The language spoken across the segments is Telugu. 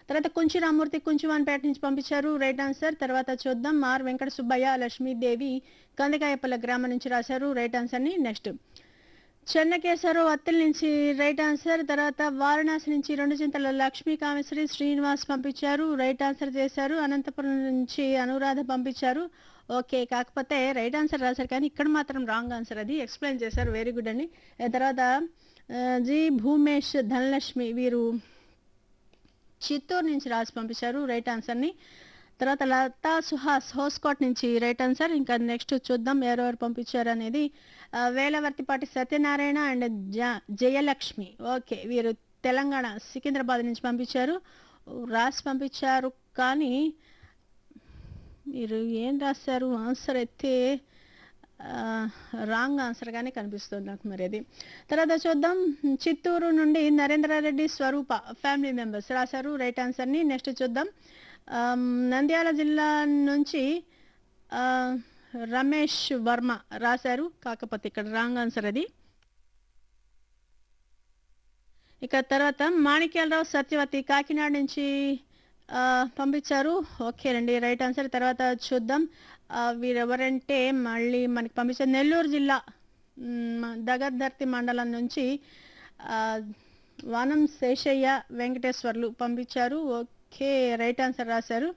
తర్వాత కుంచి రామూర్తి కుంచువాన్పేట నుంచి పంపించారు రైట్ ఆన్సర్ తర్వాత చూద్దాం ఆర్ వెంకట సుబ్బయ్య లక్ష్మీదేవి కందికాయపల్ల గ్రామం నుంచి రాశారు రైట్ ఆన్సర్ని నెక్స్ట్ చెన్నకేశ్వరరావు అత్తిల్ నుంచి రైట్ ఆన్సర్ తర్వాత వారణాసి నుంచి రెండు చింతల లక్ష్మీ కామేశ్వరి శ్రీనివాస్ పంపించారు రైట్ ఆన్సర్ చేశారు అనంతపురం నుంచి అనురాధ పంపించారు ఓకే కాకపోతే రైట్ ఆన్సర్ రాశారు కానీ ఇక్కడ మాత్రం రాంగ్ ఆన్సర్ అది ఎక్స్ప్లెయిన్ చేశారు వెరీ గుడ్ అండి ఆ తర్వాత ఆ, జి భూమేష్ ధనలక్ష్మి వీరు చిత్తూరు నుంచి రాసి పంపించారు రైట్ ఆన్సర్ని తర్వాత లతా సుహాస్ హోస్కోట్ నుంచి రైట్ ఆన్సర్ ఇంకా నెక్స్ట్ చూద్దాం ఎవరెవరు పంపించారు అనేది ఆ, వేలవర్తిపాటి సత్యనారాయణ అండ్ జ జయలక్ష్మి ఓకే వీరు తెలంగాణ సికింద్రాబాద్ నుంచి పంపించారు రాసి పంపించారు కానీ మీరు ఏం రాశారు ఆన్సర్ అయితే రాంగ్ ఆన్సర్ గానే కనిపిస్తుంది నాకు మరి అది తర్వాత చూద్దాం చిత్తూరు నుండి నరేంద్రారెడ్డి స్వరూప ఫ్యామిలీ మెంబర్స్ రాశారు రైట్ ఆన్సర్ని నెక్స్ట్ చూద్దాం ఆమ్, నంద్యాల జిల్లా నుంచి ఆ, రమేష్ వర్మ రాశారు కాకపోతే ఇక్కడ రాంగ్ ఆన్సర్ అది ఇక తర్వాత మాణిక్యాలరావు సత్యవతి కాకినాడ నుంచి ఆ, పంపించారు ఓకేనండి రైట్ ఆన్సర్ తర్వాత చూద్దాం ఆ, వీరెవరంటే మళ్ళీ మనకి పంపించారు నెల్లూరు జిల్లా మ్, దగద్దర్తి మండలం నుంచి ఆ, వనం శేషయ్య వెంకటేశ్వర్లు పంపించారు ఓకే రైట్ ఆన్సర్ రాశారు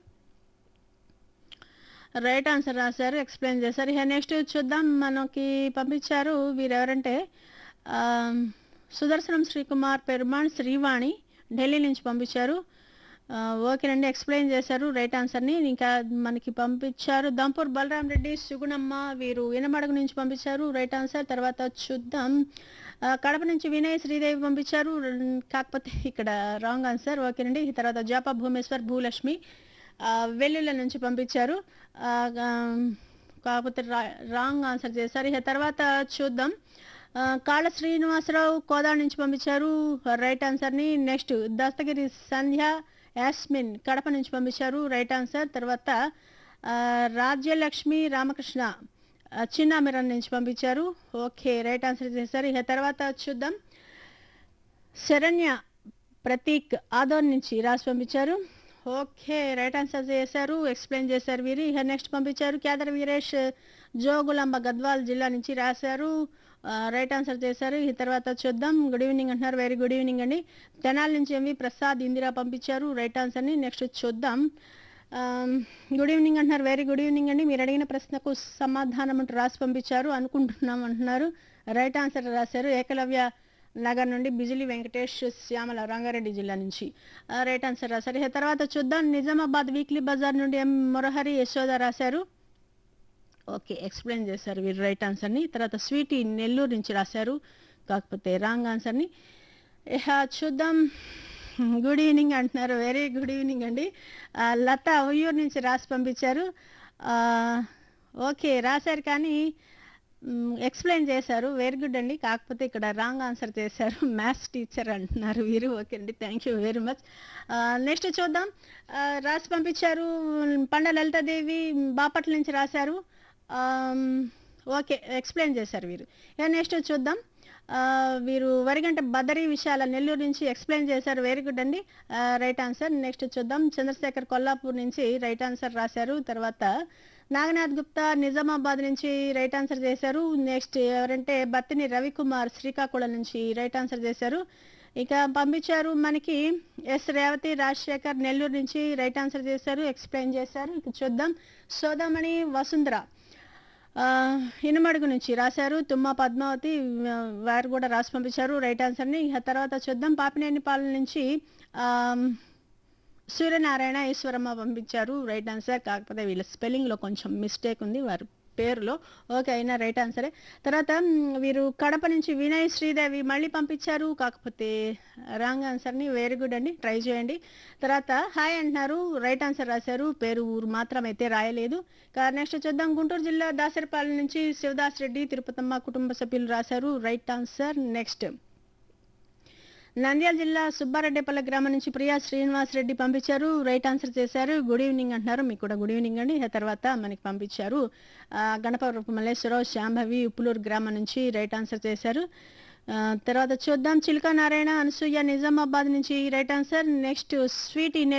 రైట్ ఆన్సర్ రాశారు ఎక్స్ప్లెయిన్ చేశారు ఇక నెక్స్ట్ చూద్దాం మనకి పంపించారు వీరెవరంటే ఆ, సుదర్శనం శ్రీకుమార్ పెరుమాణ్ శ్రీవాణి ఢిల్లీ నుంచి పంపించారు ఆ, ఓకేనండి ఎక్స్ప్లెయిన్ చేశారు రైట్ ఆన్సర్ని ఇంకా మనకి పంపించారు దంపూర్ బలరాం రెడ్డి సుగుణమ్మ వీరు ఇనమడుగు నుంచి పంపించారు రైట్ ఆన్సర్ తర్వాత చూద్దాం ఆ, కడప నుంచి వినయ్ శ్రీదేవి పంపించారు ర- కాకపోతే ఇక్కడ రాంగ్ ఆన్సర్ ఓకేనండి తర్వాత జాపా భూమేశ్వర్ భూలక్ష్మి ఆ, వెల్లుల్లి నుంచి పంపించారు ఆ, గా- కాకపోతే రా- రాంగ్ ఆన్సర్ చేశారు ఇక తర్వాత చూద్దాం ఆ, కాళ్ళ శ్రీనివాసరావు కోదాడ నుంచి పంపించారు రైట్ ఆన్సర్ని నెక్స్ట్ దస్తగిరి సంధ్య యాస్మిన్ కడప నుంచి పంపించారు రైట్ ఆన్సర్ తర్వాత ఆ, రాజ్యలక్ష్మి రామకృష్ణ ఆ, చిన్నామిరన్ నుంచి పంపించారు ఓకే రైట్ ఆన్సర్ చేశారు ఇక తర్వాత చూద్దాం శరణ్య ప్రతీక్ ఆదోన్ నుంచి రాసి పంపించారు ఓకే రైట్ ఆన్సర్ చేశారు ఎక్స్ప్లెయిన్ చేశారు వీరు ఇక నెక్స్ట్ పంపించారు కేదర్ వీరేష్ జోగులాంబ గద్వాల్ జిల్లా నుంచి రాశారు ఆ, రైట్ ఆన్సర్ చేశారు ఈ తర్వాత చూద్దాం గుడ్ ఈవినింగ్ అంటున్నారు వెరీ గుడ్ ఈవినింగ్ అండి తెనాల నుంచి ఎంవి ప్రసాద్ ఇందిరా పంపించారు రైట్ ఆన్సర్ని నెక్స్ట్ చూద్దాం ఆమ్, గుడ్ ఈవినింగ్ అంటున్నారు వెరీ గుడ్ ఈవినింగ్ అండి మీరు అడిగిన ప్రశ్నకు సమాధానం అంటూ రాసి పంపించారు అనుకుంటున్నాం అంటున్నారు రైట్ ఆన్సర్ రాశారు ఏకలవ్య నగర్ నుండి బిజిలి వెంకటేష్ శ్యామల రంగారెడ్డి జిల్లా నుంచి ఆ, రైట్ ఆన్సర్ రాశారు ఇక తర్వాత చూద్దాం నిజామాబాద్ వీక్లీ బజార్ నుండి ఎం మురహరి యశోద రాశారు ఓకే ఎక్స్ప్లెయిన్ చేశారు వీరు రైట్ ఆన్సర్ని తర్వాత స్వీటీ నెల్లూరు నుంచి రాశారు కాకపోతే రాంగ్ ఆన్సర్ని ఇహ చూద్దాం గుడ్ ఈవినింగ్ అంటున్నారు వెరీ గుడ్ ఈవినింగ్ అండి ఆ, లత ఉయ్యూరు నుంచి రాసి పంపించారు ఆ, ఓకే రాశారు కానీ ఎక్స్ప్లెయిన్ చేశారు వెరీ గుడ్ అండి కాకపోతే ఇక్కడ రాంగ్ ఆన్సర్ చేశారు మ్యాథ్స్ టీచర్ అంటున్నారు వీరు ఓకే అండి thank you very much next చూద్దాం ఆ, రాసి పంపించారు పండ లలితాదేవి బాపట్ల నుంచి రాశారు ఆమ్, ఓకే ఎక్స్ప్లెయిన్ చేశారు వీరు ఇక నెక్స్ట్ చూద్దాం ఆ, వీరు వరిగంట బదరి విషయాల నెల్లూరు నుంచి ఎక్స్ప్లెయిన్ చేశారు వెరీ గుడ్ అండి రైట్ ఆన్సర్ నెక్స్ట్ చూద్దాం చంద్రశేఖర్ కొల్లాపూర్ నుంచి రైట్ ఆన్సర్ రాశారు తర్వాత నాగనాథ్ గుప్తా నిజామాబాద్ నుంచి రైట్ ఆన్సర్ చేశారు నెక్స్ట్ ఎవరంటే బత్తిని రవికుమార్ శ్రీకాకుళం నుంచి రైట్ ఆన్సర్ చేశారు ఇక పంపించారు మనకి ఎస్ రేవతి రాజశేఖర్ నెల్లూరు నుంచి రైట్ ఆన్సర్ చేశారు ఎక్స్ప్లెయిన్ చేశారు ఇక చూద్దాం సోదామణి వసుంధర ఆ, ఇనుమడుగు నుంచి రాశారు తుమ్మ పద్మావతి ఆ, వారు కూడా రాసి పంపించారు రైట్ ఆన్సర్ని ఇక తర్వాత చూద్దాం పాపినేని పాలన నుంచి ఆ, సూర్యనారాయణ ఈశ్వరమ్మ పంపించారు రైట్ ఆన్సర్ కాకపోతే వీళ్ళ స్పెల్లింగ్లో కొంచెం మిస్టేక్ ఉంది వారి పేరులో ఓకే అయినా రైట్ ఆన్సరే తర్వాత మ్, వీరు కడప నుంచి వినయ్ శ్రీదేవి మళ్ళీ పంపించారు కాకపోతే రాంగ్ ఆన్సర్ని వెరీ గుడ్ అండి ట్రై చేయండి తర్వాత హాయ్ అంటున్నారు రైట్ ఆన్సర్ రాశారు పేరు ఊరు మాత్రం అయితే రాయలేదు నెక్స్ట్ చూద్దాం గుంటూరు జిల్లా దాసరిపాలెం నుంచి శివదాస్ రెడ్డి తిరుపతమ్మ కుటుంబ సభ్యులు రాశారు రైట్ ఆన్సర్ నెక్స్ట్ నంద్యాల జిల్లా సుబ్బారెడ్డిపల్లి గ్రామం నుంచి ప్రియా శ్రీనివాస్ రెడ్డి పంపించారు రైట్ ఆన్సర్ చేశారు గుడ్ ఈవినింగ్ అంటున్నారు మీకు కూడా గుడ్ ఈవినింగ్ అండి ఆ తర్వాత మనకి పంపించారు ఆ, గణపవరపు మల్లేశ్వరరావు శాంభవి ఉప్పులూరు గ్రామం నుంచి రైట్ ఆన్సర్ చేశారు ఆ, తర్వాత చూద్దాం చిలుక నారాయణ అనసూయ నిజామాబాద్ నుంచి రైట్ ఆన్సర్ నెక్స్ట్ స్వీట్